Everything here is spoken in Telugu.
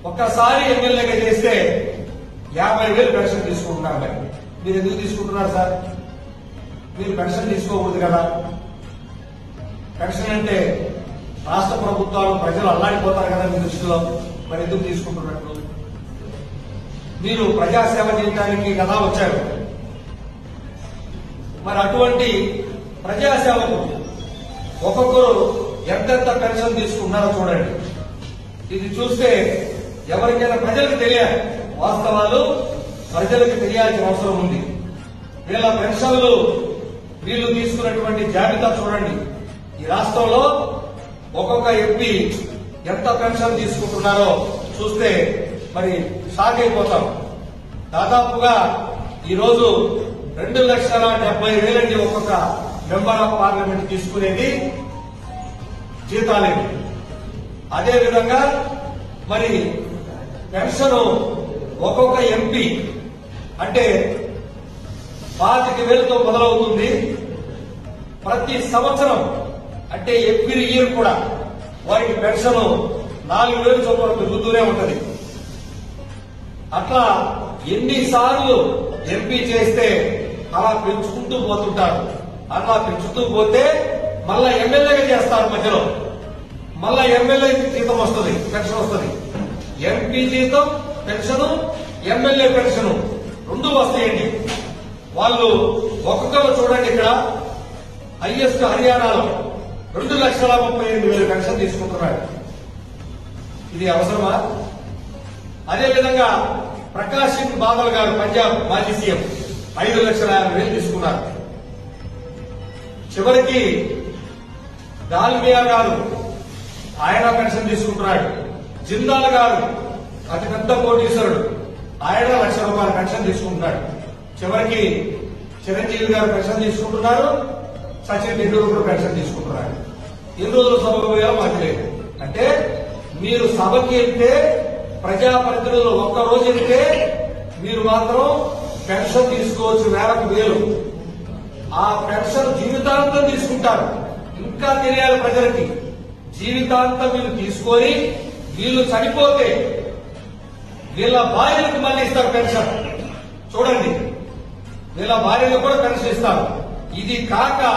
ఒక్కసారి ఎమ్మెల్యేగా చేస్తే యాభై వేలు పెన్షన్ తీసుకుంటున్నారు మరి మీరు ఎందుకు తీసుకుంటున్నారు సార్ మీరు పెన్షన్ తీసుకోకూడదు కదా పెన్షన్ అంటే రాష్ట్ర ప్రభుత్వాలు ప్రజలు అల్లాడిపోతారు కదా మీ దృష్టిలో మరి ఎందుకు తీసుకుంటున్నట్లు మీరు ప్రజాసేవ చేయడానికి కదా వచ్చారు మరి అటువంటి ప్రజాసేవకు ఒక్కొక్కరు ఎంతెంత పెన్షన్ తీసుకుంటున్నారో చూడండి ఇది చూస్తే ఎవరికైనా ప్రజలకు తెలియాలి వాస్తవాలు ప్రజలకు తెలియాల్సిన అవసరం ఉంది వీళ్ళ పెన్షన్లు వీళ్ళు తీసుకున్నటువంటి జాబితా చూడండి ఈ రాష్ట్రంలో ఒక్కొక్క ఎంపీ ఎంత పెన్షన్ తీసుకుంటున్నారో చూస్తే మరి షాక్ అయిపోతాం దాదాపుగా ఈ రోజు రెండు లక్షల డెబ్బై వేలండి ఒక్కొక్క మెంబర్ ఆఫ్ పార్లమెంట్ తీసుకునేది జీతాలేమి అదే విధంగా మరి పెన్షన్ ఒక్కొక్క ఎంపీ అంటే పాతిక వేలతో మొదలవుతుంది ప్రతి సంవత్సరం అంటే ఎవ్రీ ఇయర్ కూడా వారికి పెన్షన్ నాలుగు వేలు చొప్పున పెరుగుతూనే ఉంటది అట్లా ఎన్నిసార్లు ఎంపీ చేస్తే అలా పెంచుకుంటూ పోతుంటారు అలా పెంచుతూ పోతే మళ్ళా ఎమ్మెల్యేగా చేస్తారు మధ్యలో మళ్ళా ఎమ్మెల్యే జీతం వస్తుంది పెన్షన్ వస్తుంది ఎంపీ జీతం పెన్షన్ ఎమ్మెల్యే పెన్షన్ రెండు వస్తాయండి వాళ్ళు ఒక్కొక్కరు చూడండి ఇక్కడ హైయెస్ట్ హర్యానాలో రెండు లక్షల ముప్పై ఎనిమిది వేల పెన్షన్ తీసుకుంటున్నాడు ఇది అవసరమా అదేవిధంగా ప్రకాష్ సింగ్ బాదల్ గారు పంజాబ్ మాజీ సీఎం ఐదు లక్షల యాభై వేలు తీసుకున్నారు చివరికి దాల్మియా గారు ఆయన పెన్షన్ తీసుకుంటున్నాడు జిందాల్ గారు అతి పెద్ద కోటీశ్వరుడు ఆయన లక్ష రూపాయల పెన్షన్ తీసుకుంటున్నాడు చివరికి చిరంజీవి గారు పెన్షన్ తీసుకుంటున్నారు సచిన్ టెండూల్కర్ కూడా పెన్షన్ తీసుకుంటున్నాడు ఎన్ని రోజులు సభకు పోయాలో మాకు తెలియదు అంటే మీరు సభకి వెళ్తే ప్రజాప్రతినిధులు ఒక్క రోజు వెళ్తే మీరు మాత్రం పెన్షన్ తీసుకోవచ్చు వేలకు వేలు ఆ పెన్షన్ జీవితాంతం తీసుకుంటారు ఇంకా తెలియాలి ప్రజలకి జీవితాంతం వీళ్ళు తీసుకొని వీళ్ళు చనిపోతే వీళ్ళ భార్యలకు మళ్ళీ ఇస్తారు పెన్షన్ చూడండి వీళ్ళ భార్యలకు కూడా పెన్షన్ ఇస్తారు ఇది కాక